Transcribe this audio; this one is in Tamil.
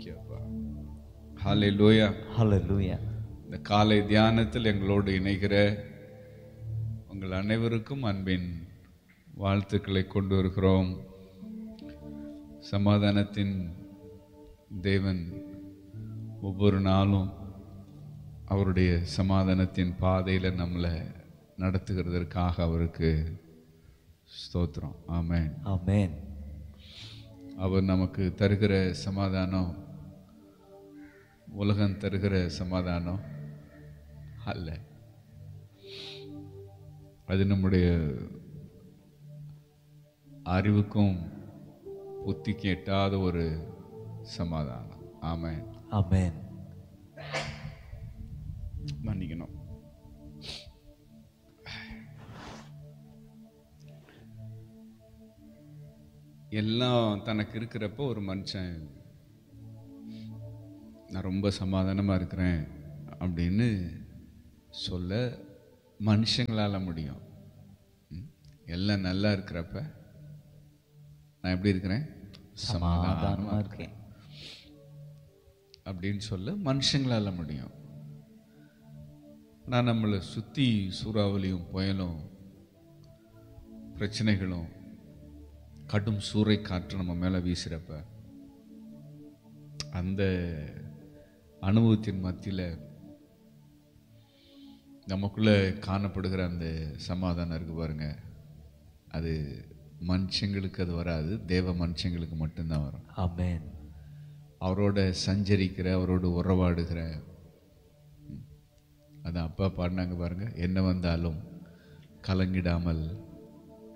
தேங்க்யூ அப்பா ஹalleluya Hallelujah. இந்த காலை தியானத்தில் எங்களோடு இணைகிற உங்கள் அனைவருக்கும் அன்பின் வாழ்த்துக்களை கொண்டு வருகிறோம் சமாதானத்தின் தேவன் ஒவ்வொரு நாளும் அவருடைய சமாதானத்தின் பாதையில் நம்மளை நடத்துகிறதற்காக அவருக்கு ஸ்தோத்திரம் ஆமென் Amen. அவர் நமக்கு தருகிற சமாதானம் உலகம் தருகிற சமாதானம் அல்ல அது நம்முடைய அறிவுக்கும் புத்திக்கு எட்டாத ஒரு சமாதானம் ஆமென் Amen. மன்னிக்கணும் எல்லாம் தனக்கு இருக்கிறப்போ ஒரு மனுஷன் நான் ரொம்ப சமாதானமாக இருக்கிறேன் அப்படின்னு சொல்ல மனுஷங்களால் முடியும் ம்? எல்லாம் நல்லா இருக்கிறப்ப நான் எப்படி இருக்கிறேன் சமாதானமா இருக்கேன் அப்படின்னு சொல்ல மனுஷங்களால் முடியும் நான் நம்மளை சுற்றி சூறாவளியும் புயலும் பிரச்சனைகளும் கடும் சூறை காற்று நம்ம மேலே வீசுகிறப்ப அந்த அனுபவத்தின் மத்தியில் நமக்குள்ளே காணப்படுகிற அந்த சமாதானம் இருக்கு பாருங்க அது மனுஷங்களுக்கு அது வராது தேவ மனுஷங்களுக்கு மட்டும்தான் வரும் Amen. அவரோட சஞ்சரிக்கிற அவரோட உறவாடுகிற ம், அதான் அப்பா பாடினாங்க பாருங்க என்ன வந்தாலும் கலங்கிடாமல்